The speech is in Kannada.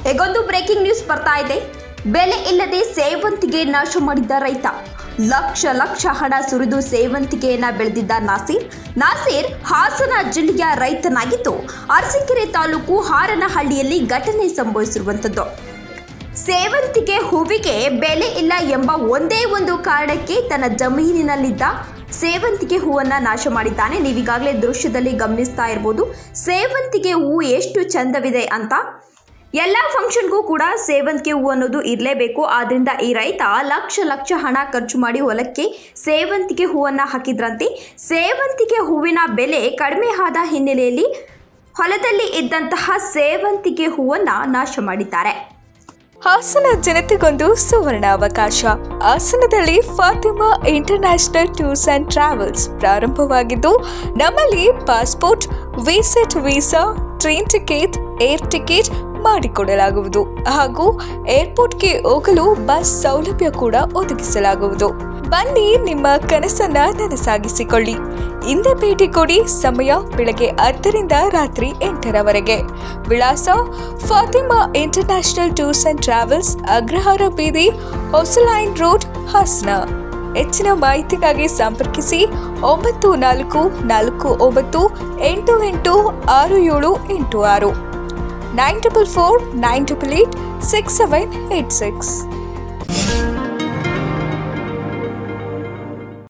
ಈಗೊಂದು ಬ್ರೇಕಿಂಗ್ ನ್ಯೂಸ್ ಬರ್ತಾ ಇದೆ ಬೆಲೆ ಇಲ್ಲದೆ ಸೇವಂತಿಗೆ ನಾಶ ಮಾಡಿದ್ದ ರೈತ ಲಕ್ಷ ಲಕ್ಷ ಹಣ ಸುರಿದು ಸೇವಂತಿಗೆಯನ್ನ ಬೆಳೆದಿದ್ದ ನಾಸೀರ್ ನಾಸೀರ್ ಹಾಸನ ಜಿಲ್ಲೆಯ ರೈತನಾಗಿದ್ದು ಅರಸೀಕೆರೆ ತಾಲೂಕು ಹಾರನಹಳ್ಳಿಯಲ್ಲಿ ಘಟನೆ ಸಂಭವಿಸಿರುವಂಥದ್ದು ಸೇವಂತಿಗೆ ಹೂವಿಗೆ ಬೆಲೆ ಇಲ್ಲ ಎಂಬ ಒಂದೇ ಒಂದು ಕಾರಣಕ್ಕೆ ತನ್ನ ಜಮೀನಿನಲ್ಲಿದ್ದ ಸೇವಂತಿಗೆ ಹೂವನ್ನ ನಾಶ ಮಾಡಿದ್ದಾನೆ ನೀವೀಗಾಗಲೇ ದೃಶ್ಯದಲ್ಲಿ ಗಮನಿಸ್ತಾ ಇರ್ಬೋದು ಸೇವಂತಿಗೆ ಹೂವು ಎಷ್ಟು ಚಂದವಿದೆ ಅಂತ ಎಲ್ಲ ಫಂಕ್ಷನ್ಗೂ ಕೂಡ ಸೇವಂತಿಗೆ ಹೂವು ಅನ್ನೋದು ಇರಲೇಬೇಕು ಆದ್ರಿಂದ ಈ ರೈತ ಲಕ್ಷ ಲಕ್ಷ ಹಣ ಖರ್ಚು ಮಾಡಿ ಹೊಲಕ್ಕೆ ಸೇವಂತಿಗೆ ಹೂವನ್ನ ಹಾಕಿದ್ರಂತೆ ಸೇವಂತಿಗೆ ಹೂವಿನ ಬೆಲೆ ಕಡಿಮೆ ಆದ ಹಿನ್ನೆಲೆಯಲ್ಲಿ ಹೊಲದಲ್ಲಿ ಇದ್ದಂತಹ ಸೇವಂತಿಗೆ ಹೂವನ್ನ ನಾಶ ಮಾಡಿದ್ದಾರೆ ಹಾಸನ ಜನತೆಗೊಂದು ಸುವರ್ಣ ಅವಕಾಶ ಹಾಸನದಲ್ಲಿ Fatima international tours and travels ಪ್ರಾರಂಭವಾಗಿದ್ದು ನಮ್ಮಲ್ಲಿ passport visit visa train ticket air ticket ಮಾಡಿಕೊಡಲಾಗುವುದು ಹಾಗೂ ಏರ್ಪೋರ್ಟ್ಗೆ ಹೋಗಲು ಬಸ್ ಸೌಲಭ್ಯ ಕೂಡ ಒದಗಿಸಲಾಗುವುದು ಬನ್ನಿ ನಿಮ್ಮ ಕನಸನ್ನ ನನಸಾಗಿಸಿಕೊಳ್ಳಿ ಹಿಂದೆ ಭೇಟಿ ಕೊಡಿ ಸಮಯ ಬೆಳಗ್ಗೆ ಹತ್ತರಿಂದ ರಾತ್ರಿ ಎಂಟರವರೆಗೆ ವಿಳಾಸ Fatima international tours and travels Agrahara ಬೀದಿ ಹೊಸಲೈನ್ ರೋಡ್ ಹಾಸನ ಹೆಚ್ಚಿನ ಮಾಹಿತಿಗಾಗಿ ಸಂಪರ್ಕಿಸಿ ಒಂಬತ್ತು ನಾಲ್ಕು ನಾಲ್ಕು ಒಂಬತ್ತು ಎಂಟು ಎಂಟು ಆರು ಏಳು ಎಂಟು ಆರು nine double four nine double eight six seven eight six